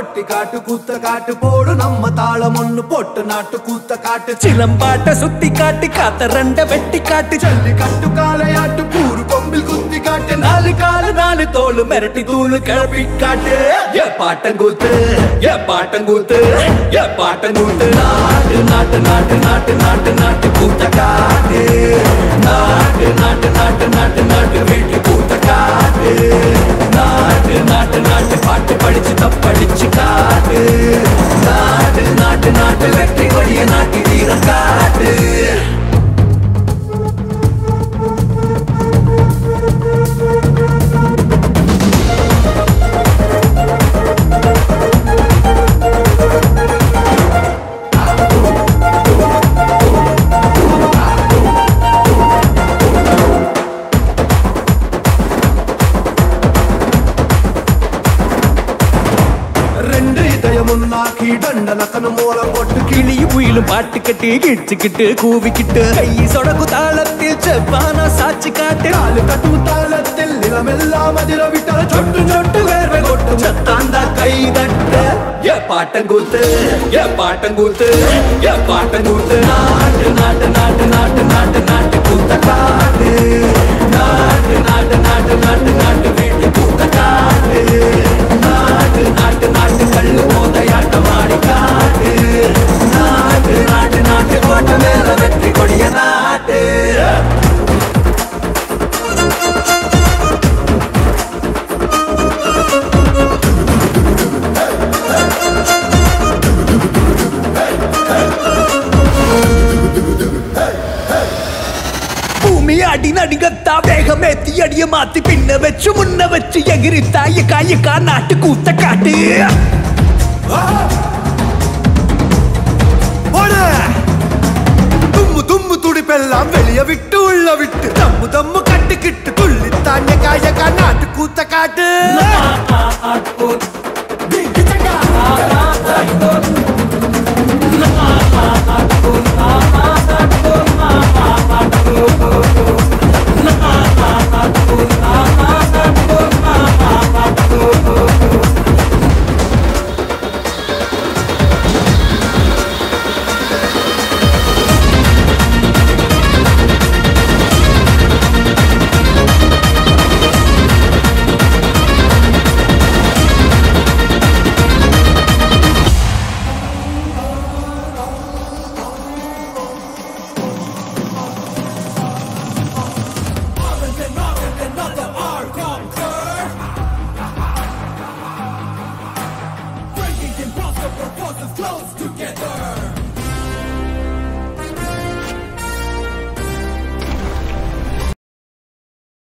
பட்டி காட்டு கூத்த காட்டு போடு நம்ம தாளம் ஒண்ணு போட்டு நாட்டு கூத்த காட்டு சிலம்பாட்ட சுத்தி காட்டி காத்த ரெண்ட வெட்டி காட்டி ஜல்லி கட்டு காளையாட்டு கூறு கொம்பில் குத்தி காட்டு நாலு காலு நாலு தோலு மிரட்டி தூளு கிளப்பி காட்டு ஏ பாட்டங்கூத்து ஏ பாட்டங்கூத்து ஏ பாட்டங்கூத்து நாட்டு நாட்டு நாட்டு நாட்டு நாட்டு நாட்டு கூத்த காட்டு நாட்டு நாட்டு நாட்டு நாட்டு நாட்டு வீட்டு கூத்த காட்டு நாட்டு நாட்டு நாட்டு பாட்டு படிச்சு தப்படிச்சு காட்டு நாட்டு நாட்டு நாட்டு வெற்றி கொடிய நாட்டி வீரம் காட்டு ரெண்டு இதயம் ஒன்னாக்கி தண்டனக்கனு மூலம் போட்டு கிளி புயிலும் பாட்டு கட்டி கிழிச்சுக்கிட்டு கூவிக்கிட்டு கை சொடக்கு தாளத்தில் செவ்வானா சாட்சி காட்டு காலு கட்டும் தாளத்தில் நிலமெல்லாம் அதிர விட்டால சொட்டு சொட்டு வேர்வை கொட்டும் சத்தாந்தா கை தட்ட ஏ பாட்டங்கூத்து ஏ பாட்டங்கூத்து ஏ பாட்டங்கூத்து நாட்டு நாட்டு நாட்டு நாட்டு நாட்டு நாட்டு கூத்த காட்டு நாட்டு நாட்டு நாட்டு நாட்டு நாட்டு வீட்டு கூத்த காட்டு நாட்டு நாட்டு நாட்டு கல்லு மோதையாட்டம் ஆடி காட்டு நாட்டு நாட்டு நாட்டு கோட்டை மேல வெற்றி கொடிய நாட்டு பூமி அடி நடிகத்தா வேகமேத்தி அடிய மாத்தி பின்ன வச்சு முன்ன வச்சு எகிரித்தா எக்கா எக்கா நாட்டு கூத்த காட்டு போடு தும்மு தும்மு துடிப்பெல்லாம் வெளிய விட்டு உள்ள விட்டு தம்மு தம்மு கட்டுக்கிட்டு துள்ளி தாண்ட காயக்கா நாட்டு கூத்த காட்டு